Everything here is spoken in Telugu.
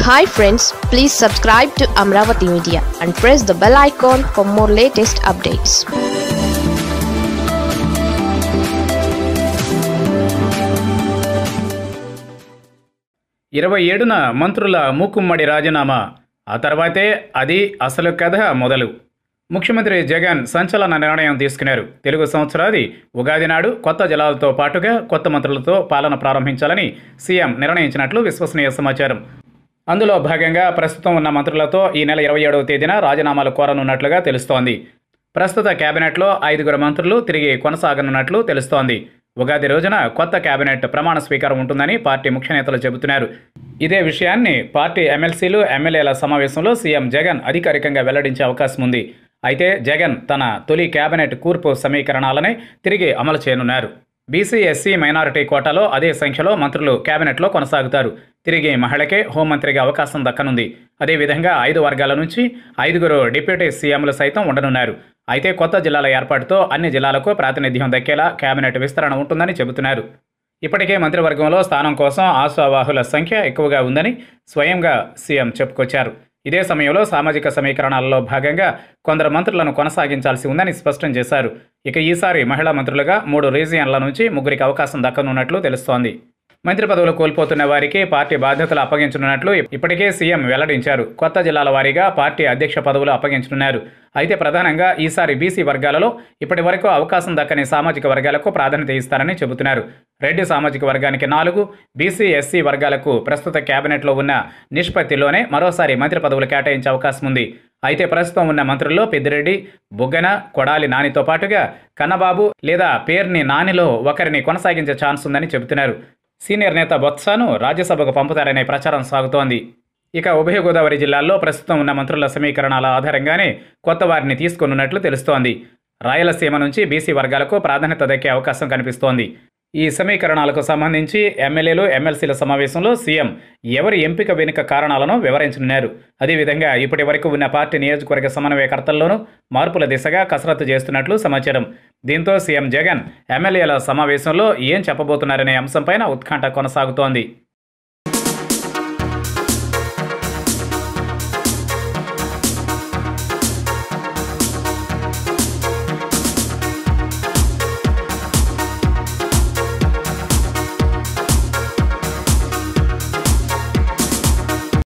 hi friends please subscribe to Amaravati media and press the bell icon for more latest updates ఇరవై ఏడున మంత్రుల మూకుమ్మడి రాజీనామా ఆ తర్వాతే అది అసలు కథ మొదలు ముఖ్యమంత్రి జగన్ సంచలన నిర్ణయం తీసుకున్నారు తెలుగు సంవత్సరాది ఉగాది నాడు కొత్త జలాలతో పాటుగా కొత్త మంత్రులతో పాలన ప్రారంభించాలని సీఎం నిర్ణయించినట్లు విశ్వసనీయ సమాచారం అందులో భాగంగా ప్రస్తుతం ఉన్న మంత్రులతో ఈ నెల ఇరవై ఏడవ తేదీన రాజీనామాలు కోరనున్నట్లుగా తెలుస్తోంది ప్రస్తుత కేబినెట్లో ఐదుగురు మంత్రులు తిరిగి కొనసాగనున్నట్లు తెలుస్తోంది ఉగాది రోజున కొత్త కేబినెట్ ప్రమాణ స్వీకారం ఉంటుందని పార్టీ ముఖ్య నేతలు చెబుతున్నారు ఇదే విషయాన్ని పార్టీ ఎమ్మెల్సీలు ఎమ్మెల్యేల సమావేశంలో సీఎం జగన్ అధికారికంగా వెల్లడించే అవకాశం ఉంది అయితే జగన్ తన తొలి కేబినెట్ కూర్పు సమీకరణాలనే తిరిగి అమలు చేయనున్నారు బీసీ ఎస్సీ మైనారిటీ కోటాలో అదే సంఖ్యలో మంత్రులు కేబినెట్లో కొనసాగుతారు తిరిగి మహిళకే హోంమంత్రిగా అవకాశం దక్కనుంది అదేవిధంగా ఐదు వర్గాల నుంచి ఐదుగురు డిప్యూటీ సీఎంలు సైతం ఉండనున్నారు అయితే కొత్త జిల్లాల ఏర్పాటుతో అన్ని జిల్లాలకు ప్రాతినిధ్యం దక్కేలా కేబినెట్ విస్తరణ ఉంటుందని చెబుతున్నారు ఇప్పటికే మంత్రివర్గంలో స్థానం కోసం ఆశావాహుల సంఖ్య ఎక్కువగా ఉందని స్వయంగా సీఎం చెప్పుకొచ్చారు ఇదే సమయంలో సామాజిక సమీకరణాలలో భాగంగా కొందరు మంత్రులను కొనసాగించాల్సి ఉందని స్పష్టం చేశారు ఇక ఈసారి మహిళా మంత్రులుగా మూడు రీజియన్ల నుంచి ముగ్గురికి అవకాశం దక్కనున్నట్లు తెలుస్తోంది మంత్రి పదవులు కోల్పోతున్న వారికి పార్టీ బాధ్యతలు అప్పగించనున్నట్లు ఇప్పటికే సీఎం వెల్లడించారు కొత్త జిల్లాల వారీగా పార్టీ అధ్యక్ష పదవులు అప్పగించనున్నారు అయితే ప్రధానంగా ఈసారి బీసీ వర్గాలలో ఇప్పటి వరకు అవకాశం దక్కని సామాజిక వర్గాలకు ప్రాధాన్యత ఇస్తారని చెబుతున్నారు రెడ్డి సామాజిక వర్గానికి నాలుగు బీసీ ఎస్సీ వర్గాలకు ప్రస్తుత కేబినెట్లో ఉన్న నిష్పత్తిలోనే మరోసారి మంత్రి పదవులు కేటాయించే అవకాశం ఉంది అయితే ప్రస్తుతం ఉన్న మంత్రుల్లో పెద్దిరెడ్డి బుగ్గన కొడాలి నానితో పాటుగా కన్నబాబు లేదా పేర్ని నానిలో ఒకరిని కొనసాగించే ఛాన్స్ ఉందని చెబుతున్నారు సీనియర్ నేత బొత్సాను రాజ్యసభకు పంపుతారనే ప్రచారం సాగుతోంది ఇక ఉభయ గోదావరి జిల్లాల్లో ప్రస్తుతం ఉన్న మంత్రుల సమీకరణాల ఆధారంగానే కొత్త వారిని తీసుకొనున్నట్లు తెలుస్తోంది రాయలసీమ నుంచి బీసీ వర్గాలకు ప్రాధాన్యత దక్కే అవకాశం కనిపిస్తోంది ఈ సమీకరణాలకు సంబంధించి ఎమ్మెల్యేలు ఎమ్మెల్సీల సమావేశంలో సీఎం ఎవరి ఎంపిక వెనుక కారణాలను వివరించనున్నారు అదేవిధంగా ఇప్పటి వరకు ఉన్న పార్టీ నియోజకవర్గ సమన్వయకర్తల్లోనూ మార్పుల దిశగా కసరత్తు చేస్తున్నట్లు సమాచారం దీంతో సీఎం జగన్ ఎమ్మెల్యేల సమావేశంలో ఏం చెప్పబోతున్నారనే అంశంపైన ఉత్కంఠ కొనసాగుతోంది